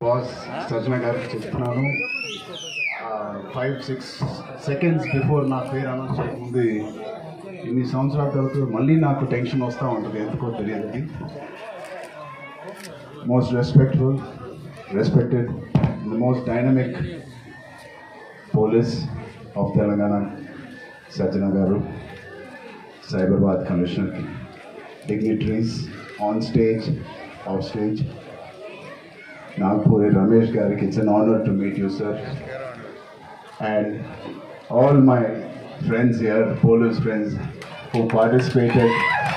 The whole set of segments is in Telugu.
బాస్ సజ్జన గారికి చెప్తున్నాను ఫైవ్ సిక్స్ సెకండ్స్ బిఫోర్ నా పేరు అనౌన్స్ చేయకముందు ఇన్ని సంవత్సరాల తర్వాత మళ్ళీ నాకు టెన్షన్ వస్తూ ఉంటుంది ఎందుకో తెలియదు most respectful respected the most dynamic police of Telangana Sajjana గారు Cyberabad commissioner dignitaries on stage of stage Nagpuri Ramesh Garik, it's an honor to meet you, sir. And all my friends here, police friends who participated.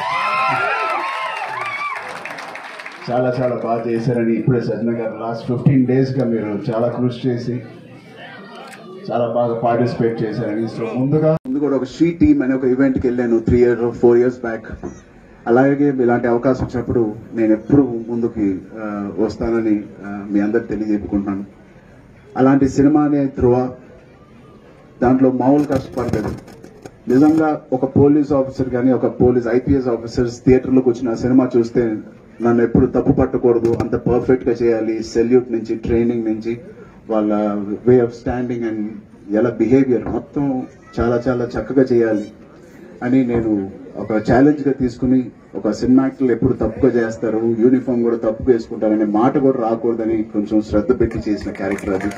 చాలా చాలా బాగా చేశారని ఇప్పుడే సజ్జన గారు లాస్ట్ ఫిఫ్టీన్ డేస్గా మీరు చాలా కృషి చేసి చాలా బాగా పార్టిసిపేట్ చేశారని సో ముందుగా ముందు కూడా ఒక షీ టీమ్ అనే ఒక ఈవెంట్కి వెళ్ళాను three year four years back అలాగే ఇలాంటి అవకాశం వచ్చినప్పుడు నేను ఎప్పుడు ముందుకి ఆ, వస్తానని ఆ, మీ అందరికి తెలియజెప్పుకుంటున్నాను అలాంటి సినిమానే ధృవ దాంట్లో మామూలు కష్టపడలేదు నిజంగా ఒక పోలీస్ ఆఫీసర్ కానీ ఒక పోలీస్ ఐపీఎస్ ఆఫీసర్స్ థియేటర్లోకి వచ్చిన ఆ సినిమా చూస్తే నన్ను ఎప్పుడు తప్పు పట్టకూడదు అంత పర్ఫెక్ట్ గా చేయాలి సెల్యూట్ నుంచి ట్రైనింగ్ నుంచి వాళ్ళ వే ఆఫ్ స్టాండింగ్ అండ్ ఎలా బిహేవియర్ మొత్తం చాలా చాలా చక్కగా చేయాలి అని నేను ఒక ఛాలెంజ్ గా తీసుకుని ఒక సినిమా యాక్టర్లు ఎప్పుడు తప్పుగా చేస్తారు యూనిఫామ్ కూడా తప్పుగా వేసుకుంటారనే మాట కూడా రాకూడదని కొంచెం శ్రద్ధ పెట్టి చేసిన క్యారెక్టర్ అది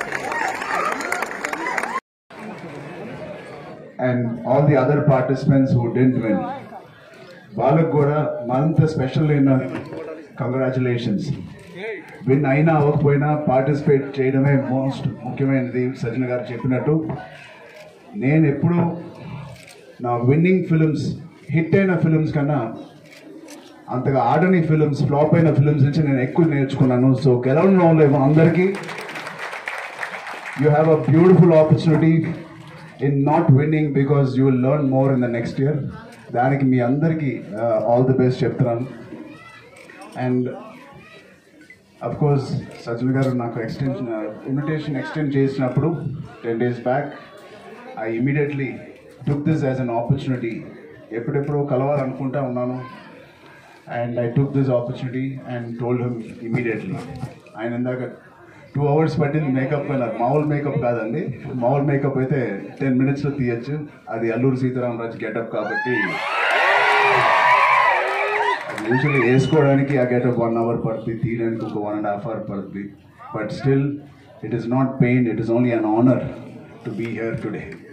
and all the other participants who didn't win వాళ్ళకు కూడా మరింత స్పెషల్ అయిన కంగ్రాచులేషన్స్ విన్ అయినా అవ్వకపోయినా పార్టిసిపేట్ చేయడమే మోస్ట్ ముఖ్యమైనది సజ్జన గారు చెప్పినట్టు నేను ఎప్పుడు నా విన్నింగ్ ఫిల్మ్స్ హిట్ అయిన ఫిల్మ్స్ కన్నా అంతగా ఆడని ఫిల్మ్స్ ఫ్లాప్ అయిన ఫిల్మ్స్ నుంచి నేను ఎక్కువ నేర్చుకున్నాను సో గెలవడం లేము అందరికీ you have a beautiful opportunity in not winning because you will learn more in the next year దానికి మీ అందరికీ ఆల్ ది బెస్ట్ చెప్తున్నాను and of course Sajjan garu నాకు ఎక్స్టెన్షన్ ఇన్విటేషన్ ఎక్స్టెండ్ చేసినప్పుడు ten days back I immediately took this as an opportunity ఎప్పుడెప్పుడు కలవాలనుకుంటా ఉన్నాను and I took this opportunity and told him immediately ఆయన ఇందాక టూ అవర్స్ పట్టింది మేకప్ నాకు మామూలు మేకప్ కాదండి మామూలు మేకప్ అయితే టెన్ మినిట్స్లో తీయచ్చు అది అల్లూరు సీతారామరాజు గెటప్ కాబట్టి యూజువల్లీ వేసుకోవడానికి ఆ గెటప్ వన్ అవర్ పడుతుంది తీయడానికి ఒక వన్ అండ్ హాఫ్ అవర్ పడుతుంది but still it is not pain it is only an honour to be here today